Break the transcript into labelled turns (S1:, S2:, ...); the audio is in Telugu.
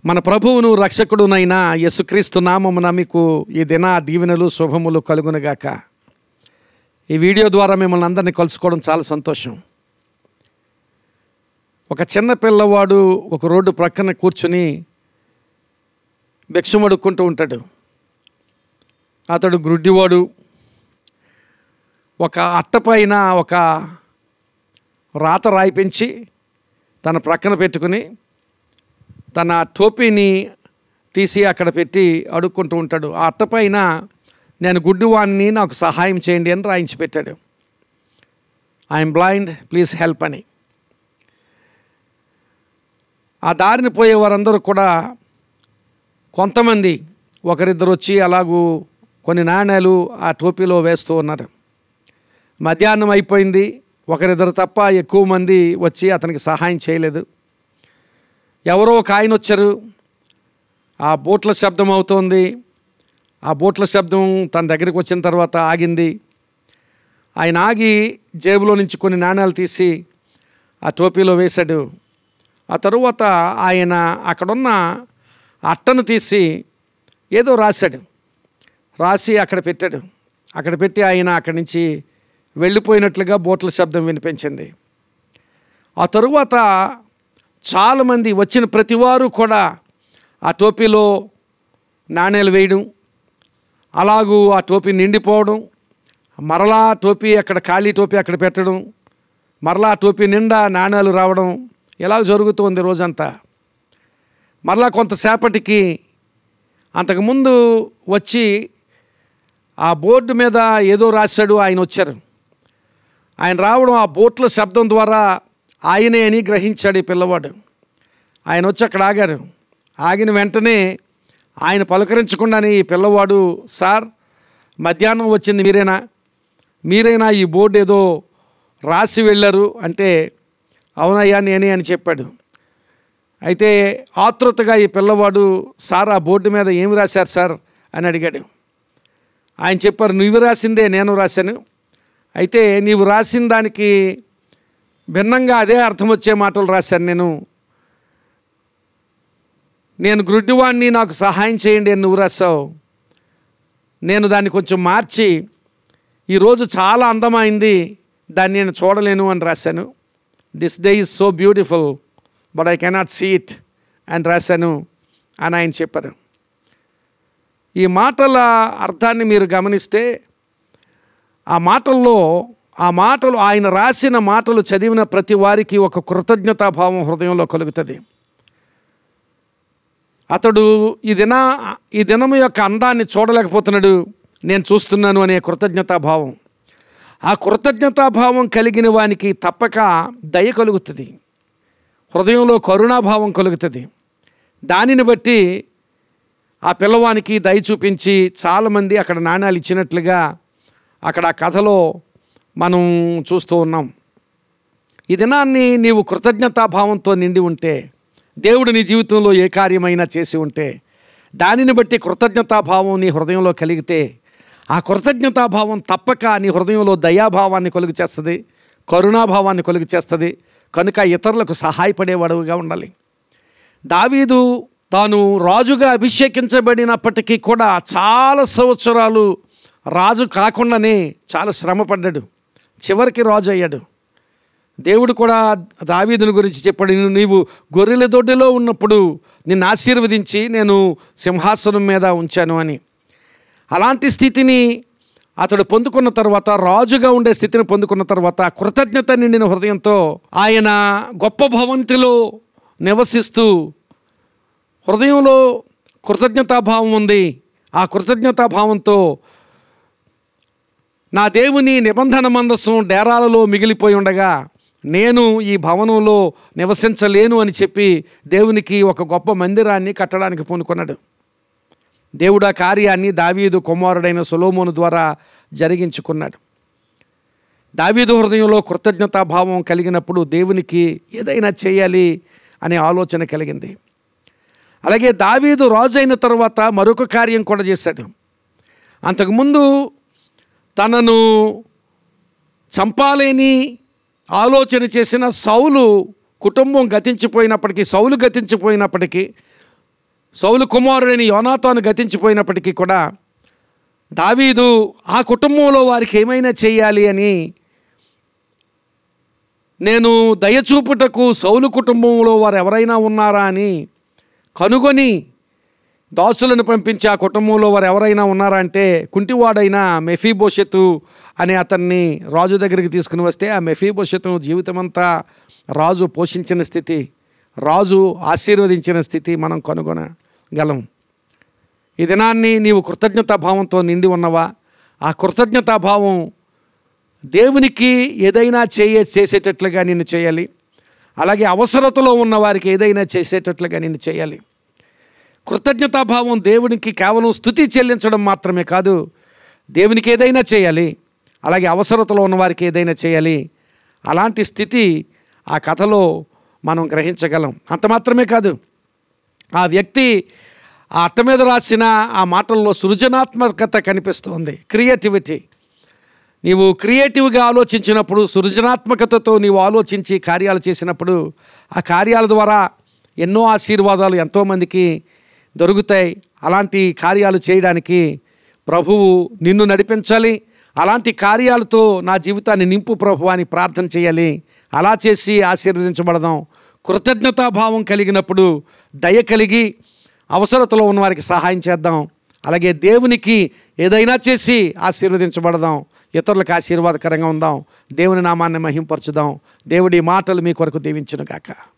S1: మన ప్రభువును రక్షకుడునైన యేసుక్రీస్తు నామమున మీకు ఈ దిన దీవెనలు శుభములు కలుగునుగాక ఈ వీడియో ద్వారా మిమ్మల్ని అందరినీ కలుసుకోవడం చాలా సంతోషం ఒక చిన్న పిల్లవాడు ఒక రోడ్డు ప్రక్కన కూర్చుని భిక్షం అడుక్కుంటూ ఉంటాడు అతడు గ్రుడ్డివాడు ఒక అట్టపైన ఒక రాత రాయిపించి తన ప్రక్కన పెట్టుకుని తన టోపీని తీసి అక్కడ పెట్టి అడుక్కుంటూ ఉంటాడు ఆ అట్టపైన నేను గుడ్డివాణ్ణి నాకు సహాయం చేయండి అని రాయించి పెట్టాడు ఐఎమ్ బ్లైండ్ ప్లీజ్ హెల్ప్ అని ఆ దారిని పోయే వారందరూ కూడా కొంతమంది ఒకరిద్దరు వచ్చి అలాగూ కొన్ని నాణ్యాలు ఆ టోపీలో వేస్తూ ఉన్నారు మధ్యాహ్నం అయిపోయింది ఒకరిద్దరు తప్ప ఎక్కువ మంది వచ్చి అతనికి సహాయం చేయలేదు ఎవరో ఒక ఆయన వచ్చారు ఆ బోట్ల శబ్దం అవుతోంది ఆ బోట్ల శబ్దం తన దగ్గరికి వచ్చిన తర్వాత ఆగింది ఆయన ఆగి జేబులో నుంచి కొన్ని నాణ్యాలు తీసి ఆ టోపీలో వేశాడు ఆ తరువాత ఆయన అక్కడున్న అట్టను తీసి ఏదో రాశాడు రాసి అక్కడ పెట్టాడు అక్కడ పెట్టి ఆయన అక్కడి నుంచి వెళ్ళిపోయినట్లుగా బోట్ల శబ్దం వినిపించింది ఆ తరువాత చాలామంది వచ్చిన ప్రతివారు కూడా ఆ టోపీలో నాణేలు వేయడం అలాగూ ఆ టోపీ నిండిపోవడం మరలా టోపీ అక్కడ ఖాళీ టోపీ అక్కడ పెట్టడం మరలా ఆ టోపీ నిండా నాణేలు రావడం ఇలా జరుగుతుంది రోజంతా మరలా కొంతసేపటికి అంతకుముందు వచ్చి ఆ బోర్డు మీద ఏదో రాశాడు ఆయన వచ్చారు ఆయన రావడం ఆ బోట్ల శబ్దం ద్వారా ఆయనే అని గ్రహించాడు ఈ పిల్లవాడు ఆయన వచ్చి అక్కడ ఆగారు ఆగిన వెంటనే ఆయన పలకరించకుండానే ఈ పిల్లవాడు సార్ మధ్యాహ్నం వచ్చింది మీరేనా మీరేనా ఈ బోర్డు ఏదో రాసి వెళ్ళారు అంటే అవునయ్యా నేనే అని చెప్పాడు అయితే ఆతృతగా ఈ పిల్లవాడు సార్ ఆ బోర్డు మీద ఏమి రాశారు సార్ అని అడిగాడు ఆయన చెప్పారు నువ్వు రాసిందే నేను రాశాను అయితే నీవు రాసిన దానికి భిన్నంగా అదే అర్థం వచ్చే మాటలు రాశాను నేను నేను గ్రుడ్డివాణ్ణి నాకు సహాయం చేయండి అని నువ్వు రాసావు నేను దాన్ని కొంచెం మార్చి ఈరోజు చాలా అందమైంది దాన్ని నేను చూడలేను అని రాశాను this day is so beautiful but I cannot see it అని రాశాను అని ఆయన చెప్పారు ఈ మాటల అర్థాన్ని మీరు గమనిస్తే ఆ మాటల్లో ఆ మాటలు ఆయన రాసిన మాటలు చదివిన ప్రతి వారికి ఒక కృతజ్ఞతాభావం హృదయంలో కలుగుతుంది అతడు ఈ దిన ఈ దినము యొక్క అందాన్ని చూడలేకపోతున్నాడు నేను చూస్తున్నాను అనే కృతజ్ఞతాభావం ఆ కృతజ్ఞతాభావం కలిగిన వానికి తప్పక దయ కలుగుతుంది హృదయంలో కరుణాభావం కలుగుతుంది దానిని బట్టి ఆ పిల్లవానికి దయ చూపించి చాలామంది అక్కడ నాణ్యాలు ఇచ్చినట్లుగా అక్కడ ఆ కథలో మనం చూస్తూ ఉన్నాం ఈ దినాన్ని నీవు కృతజ్ఞతాభావంతో నిండి ఉంటే దేవుడు నీ జీవితంలో ఏ కార్యమైనా చేసి ఉంటే దానిని బట్టి కృతజ్ఞతాభావం నీ హృదయంలో కలిగితే ఆ కృతజ్ఞతాభావం తప్పక నీ హృదయంలో దయాభావాన్ని కలుగు చేస్తుంది కరుణాభావాన్ని కలుగు చేస్తుంది కనుక ఇతరులకు సహాయపడేవాడుగా ఉండాలి దావీదు తాను రాజుగా అభిషేకించబడినప్పటికీ కూడా చాలా సంవత్సరాలు రాజు కాకుండానే చాలా శ్రమపడ్డాడు చివరికి రాజు అయ్యాడు దేవుడు కూడా దావీదుని గురించి చెప్పాడు "నీవు- నీవు గొర్రెల దొడ్డిలో ఉన్నప్పుడు నిన్ను ఆశీర్వదించి నేను సింహాసనం మీద ఉంచాను అని అలాంటి స్థితిని అతడు పొందుకున్న తర్వాత రాజుగా ఉండే స్థితిని పొందుకున్న తర్వాత కృతజ్ఞత నిండిన హృదయంతో ఆయన గొప్ప భవంతిలో నివసిస్తూ హృదయంలో కృతజ్ఞతాభావం ఉంది ఆ కృతజ్ఞతాభావంతో నా దేవుని నిబంధన మందస్సం డేరాలలో మిగిలిపోయి ఉండగా నేను ఈ భవనంలో నివసించలేను అని చెప్పి దేవునికి ఒక గొప్ప మందిరాన్ని కట్టడానికి పూనుకున్నాడు దేవుడు ఆ కార్యాన్ని దావీదు కుమారుడైన సొలోమోను ద్వారా జరిగించుకున్నాడు దావీదు హృదయంలో కృతజ్ఞతాభావం కలిగినప్పుడు దేవునికి ఏదైనా చేయాలి అనే ఆలోచన కలిగింది అలాగే దావీదు రాజు అయిన తర్వాత మరొక కార్యం కూడా చేశాడు అంతకుముందు తనను చంపాలేని ఆలోచన చేసిన సౌలు కుటుంబం గతించిపోయినప్పటికీ సౌలు గతించిపోయినప్పటికీ సౌలు కుమారుడైన యోనాతాను గతించిపోయినప్పటికీ కూడా దావీదు ఆ కుటుంబంలో వారికి ఏమైనా చేయాలి అని నేను దయచూపుటకు సౌలు కుటుంబంలో వారు ఎవరైనా ఉన్నారా అని కనుగొని దాసులను పంపించి ఆ కుటుంబంలో వారు ఎవరైనా ఉన్నారా అంటే కుంటివాడైన మెఫీభోషత్తు అనే అతన్ని రాజు దగ్గరికి తీసుకుని వస్తే ఆ మెఫీభోషత్తును జీవితమంతా రాజు పోషించిన స్థితి రాజు ఆశీర్వదించిన స్థితి మనం కనుగొనగలం ఈ దినాన్ని నీవు కృతజ్ఞతాభావంతో నిండి ఉన్నవా ఆ కృతజ్ఞతాభావం దేవునికి ఏదైనా చేయ చేసేటట్లుగా నిన్ను చేయాలి అలాగే అవసరతలో ఉన్న వారికి ఏదైనా చేసేటట్లుగా నిన్ను చేయాలి కృతజ్ఞతాభావం దేవునికి కేవలం స్థుతి చెల్లించడం మాత్రమే కాదు దేవునికి ఏదైనా చేయాలి అలాగే అవసరతలో ఉన్న వారికి ఏదైనా చేయాలి అలాంటి స్థితి ఆ కథలో మనం గ్రహించగలం అంత మాత్రమే కాదు ఆ వ్యక్తి ఆ అట్ట మీద రాసిన ఆ మాటల్లో సృజనాత్మకత కనిపిస్తుంది క్రియేటివిటీ నీవు క్రియేటివ్గా ఆలోచించినప్పుడు సృజనాత్మకతతో నీవు ఆలోచించి కార్యాలు చేసినప్పుడు ఆ కార్యాల ద్వారా ఎన్నో ఆశీర్వాదాలు ఎంతోమందికి దొరుకుతాయి అలాంటి కార్యాలు చేయడానికి ప్రభువు నిన్ను నడిపించాలి అలాంటి కార్యాలతో నా జీవితాన్ని నింపు ప్రభు అని ప్రార్థన చేయాలి అలా చేసి ఆశీర్వదించబడదాం కృతజ్ఞతాభావం కలిగినప్పుడు దయ కలిగి అవసరతలో ఉన్న వారికి సహాయం చేద్దాం అలాగే దేవునికి ఏదైనా చేసి ఆశీర్వదించబడదాం ఇతరులకు ఆశీర్వాదకరంగా ఉందాం దేవుని నామాన్ని మహింపరచుదాం దేవుడి మాటలు మీ కొరకు దీవించును కాక